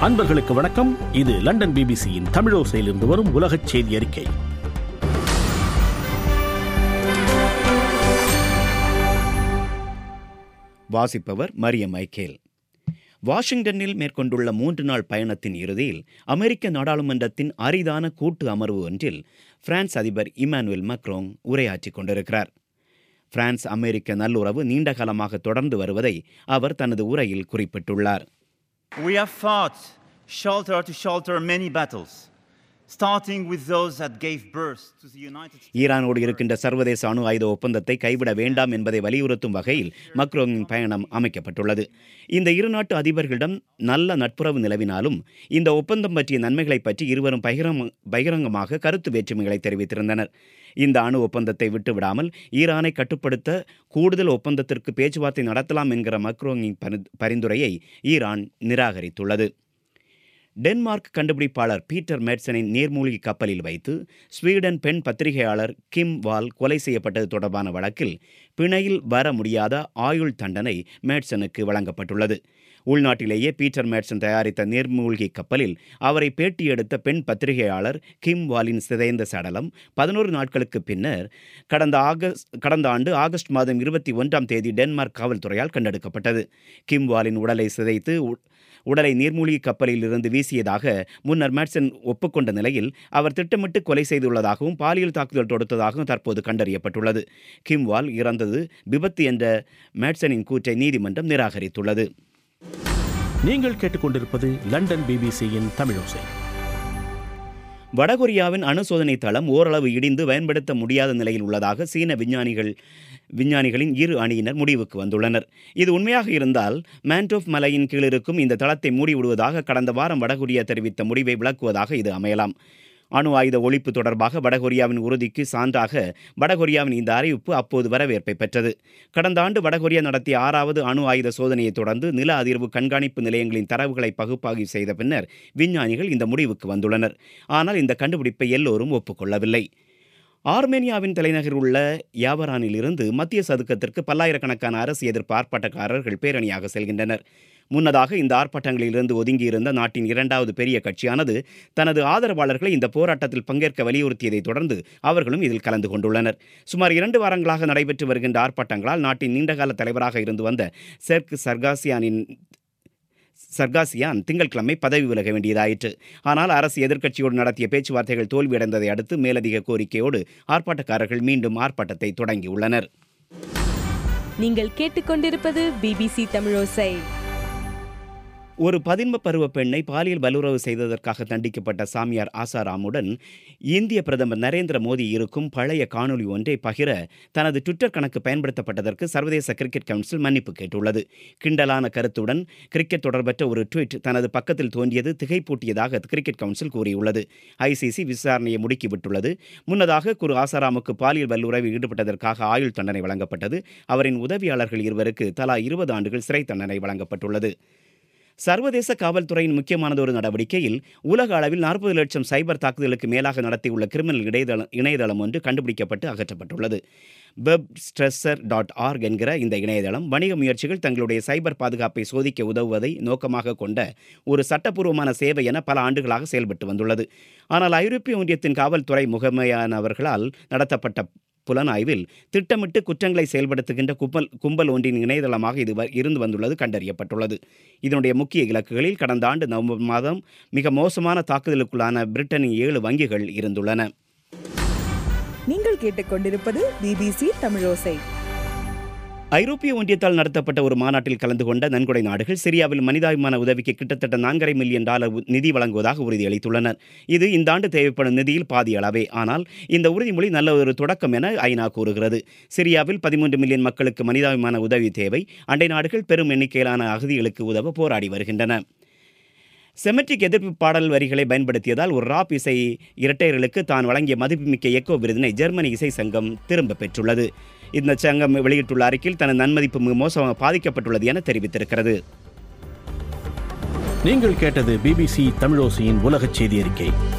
அன்பர்களுக்கு வணக்கம் இது லண்டன் பிபிசியின் தமிழோசையிலிருந்து வரும் உலகச் செய்தி அறிக்கை வாசிப்பவர் மரிய மைக்கேல் வாஷிங்டனில் மேற்கொண்டுள்ள மூன்று நாள் பயணத்தின் இறுதியில் அமெரிக்க நாடாளுமன்றத்தின் அரிதான கூட்டு அமர்வு ஒன்றில் பிரான்ஸ் அதிபர் இமானுவேல் மக்ரோங் உரையாற்றிக் கொண்டிருக்கிறார் பிரான்ஸ் அமெரிக்க நல்லுறவு நீண்ட காலமாக தொடர்ந்து வருவதை அவர் தனது உரையில் குறிப்பிட்டுள்ளார் We have fought shoulder to shoulder many battles, starting with those that gave birth to the United States. ஈரானோடு இருக்கின்ற சர்வதேச அணு ஆயுத ஒப்பந்தத்தை கைவிட வேண்டாம் என்பதை வலியுறுத்தும் வகையில் மக்ரோங்கின் பயணம் அமைக்கப்பட்டுள்ளது இந்த இரு நாட்டு அதிபர்களிடம் நல்ல நட்புறவு நிலவினாலும் இந்த ஒப்பந்தம் பற்றிய நன்மைகளை பற்றி இருவரும் பகிரங்க பகிரங்கமாக கருத்து வேற்றுமைகளை தெரிவித்திருந்தனர் இந்த அணு ஒப்பந்தத்தை விட்டுவிடாமல் ஈரானை கட்டுப்படுத்த கூடுதல் ஒப்பந்தத்திற்கு பேச்சுவார்த்தை நடத்தலாம் என்கிற மக்ரோங்கின் பரி- பரிந்துரையை ஈரான் நிராகரித்துள்ளது டென்மார்க் கண்டுபிடிப்பாளர் பீட்டர் மேட்சனின் நீர்மூழ்கி கப்பலில் வைத்து ஸ்வீடன் பெண் பத்திரிகையாளர் கிம் வால் கொலை செய்யப்பட்டது தொடர்பான வழக்கில் பிணையில் வர முடியாத ஆயுள் தண்டனை மேட்சனுக்கு வழங்கப்பட்டுள்ளது உள்நாட்டிலேயே பீட்டர் மேட்சன் தயாரித்த நீர்மூழ்கி கப்பலில் அவரை பேட்டி எடுத்த பெண் பத்திரிகையாளர் கிம் வாலின் சிதைந்த சடலம் பதினோரு நாட்களுக்கு பின்னர் கடந்த ஆகஸ்ட் கடந்த ஆண்டு ஆகஸ்ட் மாதம் இருபத்தி ஒன்றாம் தேதி டென்மார்க் காவல்துறையால் கண்டெடுக்கப்பட்டது கிம் வாலின் உடலை சிதைத்து உ- உடலை நீர்மூழ்கி கப்பலில் இருந்து வீசியதாக முன்னர் மேட்சன் ஒப்புக்கொண்ட நிலையில் அவர் திட்டமிட்டு கொலை செய்துள்ளதாகவும் பாலியல் தாக்குதல் தொடுத்ததாகவும் தற்போது கண்டறியப்பட்டுள்ளது கிம்வால் இறந்தது விபத்து என்ற மேட்சனின் கூற்றை நீதிமன்றம் நிராகரித்துள்ளது நீங்கள் கேட்டுக்கொண்டிருப்பது லண்டன் பிபிசியின் தமிழோசை வடகொரியாவின் அணு சோதனை தளம் ஓரளவு இடிந்து பயன்படுத்த முடியாத நிலையில் உள்ளதாக சீன விஞ்ஞானிகள் விஞ்ஞானிகளின் இரு அணியினர் முடிவுக்கு வந்துள்ளனர் இது உண்மையாக இருந்தால் மேன்டோப் மலையின் கீழ் இருக்கும் இந்த தளத்தை மூடிவிடுவதாக கடந்த வாரம் வடகொரியா தெரிவித்த முடிவை விளக்குவதாக இது அமையலாம் அணு ஆயுத ஒழிப்பு தொடர்பாக வடகொரியாவின் உறுதிக்கு சான்றாக வடகொரியாவின் இந்த அறிவிப்பு அப்போது வரவேற்பை பெற்றது கடந்த ஆண்டு வடகொரியா நடத்திய ஆறாவது அணு ஆயுத சோதனையை தொடர்ந்து நில அதிர்வு கண்காணிப்பு நிலையங்களின் தரவுகளை பகுப்பாய்வு செய்த பின்னர் விஞ்ஞானிகள் இந்த முடிவுக்கு வந்துள்ளனர் ஆனால் இந்த கண்டுபிடிப்பை எல்லோரும் ஒப்புக்கொள்ளவில்லை ஆர்மேனியாவின் தலைநகர் உள்ள யாவரானில் இருந்து மத்திய சதுக்கத்திற்கு பல்லாயிரக்கணக்கான அரசு எதிர்ப்பு ஆர்ப்பாட்டக்காரர்கள் பேரணியாக செல்கின்றனர் முன்னதாக இந்த ஆர்ப்பாட்டங்களிலிருந்து ஒதுங்கியிருந்த நாட்டின் இரண்டாவது பெரிய கட்சியானது தனது ஆதரவாளர்களை இந்த போராட்டத்தில் பங்கேற்க வலியுறுத்தியதைத் தொடர்ந்து அவர்களும் இதில் கலந்து கொண்டுள்ளனர் சுமார் இரண்டு வாரங்களாக நடைபெற்று வருகின்ற ஆர்ப்பாட்டங்களால் நாட்டின் நீண்டகால தலைவராக இருந்து வந்த செர்க் சர்காசியானின் சர்காசியான் திங்கட்கிழமை பதவி விலக வேண்டியதாயிற்று ஆனால் அரசு எதிர்க்கட்சியோடு நடத்திய பேச்சுவார்த்தைகள் தோல்வியடைந்ததை அடுத்து மேலதிக கோரிக்கையோடு ஆர்ப்பாட்டக்காரர்கள் மீண்டும் ஆர்ப்பாட்டத்தை தொடங்கியுள்ளனர் நீங்கள் கேட்டுக்கொண்டிருப்பது பிபிசி தமிழோசை ஒரு பதின்ம பருவ பெண்ணை பாலியல் வல்லுறவு செய்ததற்காக தண்டிக்கப்பட்ட சாமியார் ஆசாராமுடன் இந்திய பிரதமர் நரேந்திர மோடி இருக்கும் பழைய காணொளி ஒன்றை பகிர தனது ட்விட்டர் கணக்கு பயன்படுத்தப்பட்டதற்கு சர்வதேச கிரிக்கெட் கவுன்சில் மன்னிப்பு கேட்டுள்ளது கிண்டலான கருத்துடன் கிரிக்கெட் தொடர்பற்ற ஒரு ட்வீட் தனது பக்கத்தில் தோன்றியது திகைப்பூட்டியதாக கிரிக்கெட் கவுன்சில் கூறியுள்ளது ஐசிசி விசாரணையை முடுக்கிவிட்டுள்ளது முன்னதாக குரு ஆசாராமுக்கு பாலியல் வல்லுறவில் ஈடுபட்டதற்காக ஆயுள் தண்டனை வழங்கப்பட்டது அவரின் உதவியாளர்கள் இருவருக்கு தலா இருபது ஆண்டுகள் சிறை தண்டனை வழங்கப்பட்டுள்ளது சர்வதேச காவல்துறையின் முக்கியமானதொரு நடவடிக்கையில் உலக அளவில் நாற்பது லட்சம் சைபர் தாக்குதலுக்கு மேலாக நடத்தியுள்ள கிரிமினல் இணையதளம் இணையதளம் ஒன்று கண்டுபிடிக்கப்பட்டு அகற்றப்பட்டுள்ளது வெப் ஸ்ட்ரெஸ்ஸர் டாட் ஆர்க் என்கிற இந்த இணையதளம் வணிக முயற்சிகள் தங்களுடைய சைபர் பாதுகாப்பை சோதிக்க உதவுவதை நோக்கமாக கொண்ட ஒரு சட்டப்பூர்வமான சேவை என பல ஆண்டுகளாக செயல்பட்டு வந்துள்ளது ஆனால் ஐரோப்பிய ஒன்றியத்தின் காவல்துறை முகமையானவர்களால் நடத்தப்பட்ட புலனாய்வில் திட்டமிட்டு குற்றங்களை செயல்படுத்துகின்ற கும்பல் கும்பல் ஒன்றின் இணையதளமாக இது வ- இருந்து வந்துள்ளது கண்டறியப்பட்டுள்ளது இதனுடைய முக்கிய இலக்குகளில் கடந்த ஆண்டு நவம்பர் மாதம் மிக மோசமான தாக்குதலுக்குள்ளான பிரிட்டனின் ஏழு வங்கிகள் இருந்துள்ளன நீங்கள் கேட்டுக்கொண்டிருப்பது பிபிசி தமிழோசை ஐரோப்பிய ஒன்றியத்தால் நடத்தப்பட்ட ஒரு மாநாட்டில் கலந்து கொண்ட நன்கொடை நாடுகள் சிரியாவில் மனிதாபிமான உதவிக்கு கிட்டத்தட்ட நான்கரை மில்லியன் டாலர் உ- நிதி வழங்குவதாக உறுதியளித்துள்ளனர் இது இந்த ஆண்டு தேவைப்படும் நிதியில் பாதி அளவே ஆனால் இந்த உறுதிமொழி நல்ல ஒரு தொடக்கம் என ஐநா கூறுகிறது சிரியாவில் பதிமூன்று மில்லியன் மக்களுக்கு மனிதாபிமான உதவி தேவை அண்டை நாடுகள் பெரும் எண்ணிக்கையிலான அகதிகளுக்கு உதவ போராடி வருகின்றன செமெட்ரிக் எதிர்ப்பு பாடல் வரிகளை பயன்படுத்தியதால் ஒரு ராப் இசை இரட்டையர்களுக்கு தான் வழங்கிய மதிப்புமிக்க எக்கோ விருதினை ஜெர்மனி இசை சங்கம் திரும்ப பெற்றுள்ளது இந்த சங்கம் வெளியிட்டுள்ள அறிக்கையில் தனது நன்மதிப்பு மிக மோசமாக பாதிக்கப்பட்டுள்ளது என தெரிவித்திருக்கிறது நீங்கள் கேட்டது பிபிசி தமிழோசையின் உலகச் செய்தி அறிக்கை